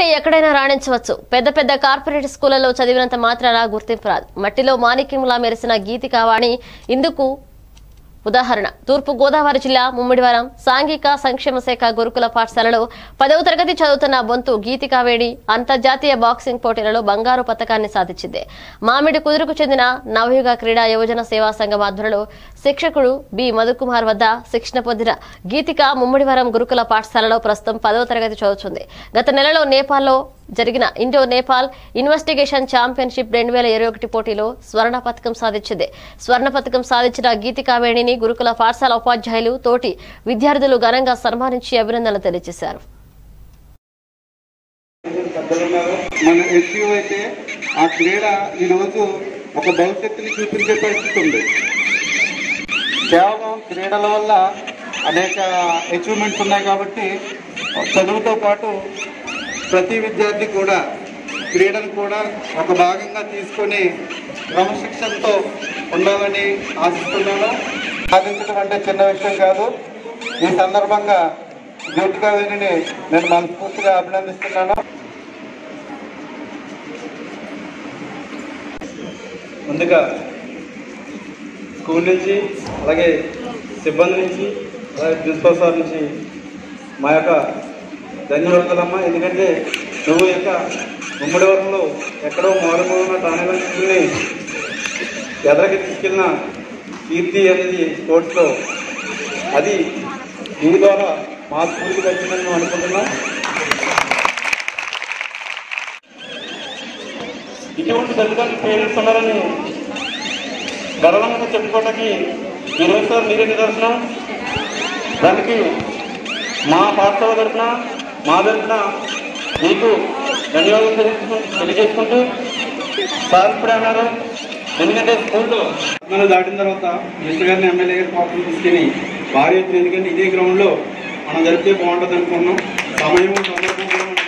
ఎక్కడైనా రాణించవచ్చు పెద్ద పెద్ద కార్పొరేట్ స్కూళ్లలో చదివినంత మాత్రాన గుర్తింపు రాదు మట్టిలో మాణిక్యంలా మెరిసిన గీతికావాణి ఇందుకు ఉదాహరణ తూర్పు గోదావరి జిల్లా ముమ్మిడివరం సాంఘిక సంక్షేమ శాఖ గురుకుల పాఠశాలలో పదవ తరగతి చదువుతున్న బొంతు గీతికావేడి అంతర్జాతీయ బాక్సింగ్ పోటీలలో బంగారు పతకాన్ని సాధించింది మామిడి కుదురుకు చెందిన నవయుగ క్రీడా యువజన సేవా సంఘం ఆధ్వర్యంలో శిక్షకుడు బి మధుకుమార్ వద్ద శిక్షణ పొందిన గీతిక ముమ్మిడివరం గురుకుల పాఠశాలలో ప్రస్తుతం పదవ తరగతి చదువుతుంది గత నెలలో నేపాల్లో జరిగిన ఇండో నేపాల్ ఇన్వెస్టిగేషన్ ఛాంపియన్షిప్ రెండు వేల ఇరవై ఒకటి పోటీలో స్వర్ణ పథకం సాధించింది స్వర్ణ పథకం సాధించిన గీతికావేణిని గురుకుల పాఠశాల ఉపాధ్యాయులు తోటి విద్యార్థులు ఘనంగా సన్మానించి అభినందనలు తెలియజేశారు పెద్దలు ఉన్నారు మన ఎస్యూ అయితే ఆ క్రీడ ఈరోజు ఒక భవిష్యత్తుని చూపించే పరిస్థితి ఉంది కేవలం క్రీడల వల్ల అనేక అచీవ్మెంట్స్ ఉన్నాయి కాబట్టి చదువుతో పాటు ప్రతి విద్యార్థి కూడా క్రీడను కూడా ఒక భాగంగా తీసుకొని క్రమశిక్షణతో ఉండాలని ఆశిస్తున్నాను సాధించడం అంటే చిన్న విషయం కాదు ఈ సందర్భంగా జ్యోతికా వేణిని నేను మనస్ఫూర్తిగా అభినందిస్తున్నాను ముందుగా స్కూల్ నుంచి అలాగే సిబ్బంది నుంచి అలాగే ప్రిన్సిపల్ సార్ నుంచి మా యొక్క ధన్యవాదాలమ్మా ఎందుకంటే నువ్వు యొక్క ఉమ్మడి వరంలో ఎక్కడో మారుమూలన్న టానెల్ని ఎదరకి తీసుకెళ్ళిన కీర్తి అనేది స్పోర్ట్స్లో అది నీ ద్వారా మా స్కూల్కి వచ్చిందని మేము అనుకుంటున్నాం ఇటువంటి తల్లిదండ్రులు పేరెంట్స్ ఉన్నారని గర్వంగా చెప్పుకోవడానికి ఈరోజు సార్ మీరే నిదర్శనం దానికి మా పాఠశాల తరఫున మా తరఫున మీకు ధన్యవాదాలు తెలియజేసుకు- తెలియజేసుకుంటూ సార్ ఇప్పుడే అన్నారు ఎందుకంటే స్కూల్లో మనం దాటిన తర్వాత మిస్టర్ గారిని ఎమ్మెల్యే గారి పాపం తీసుకుని భారీ ఎత్తున ఎందుకంటే ఇదే గ్రౌండ్లో మనం జరిపితే బాగుంటుంది అనుకున్నాం సమయం సందర్భం కూడా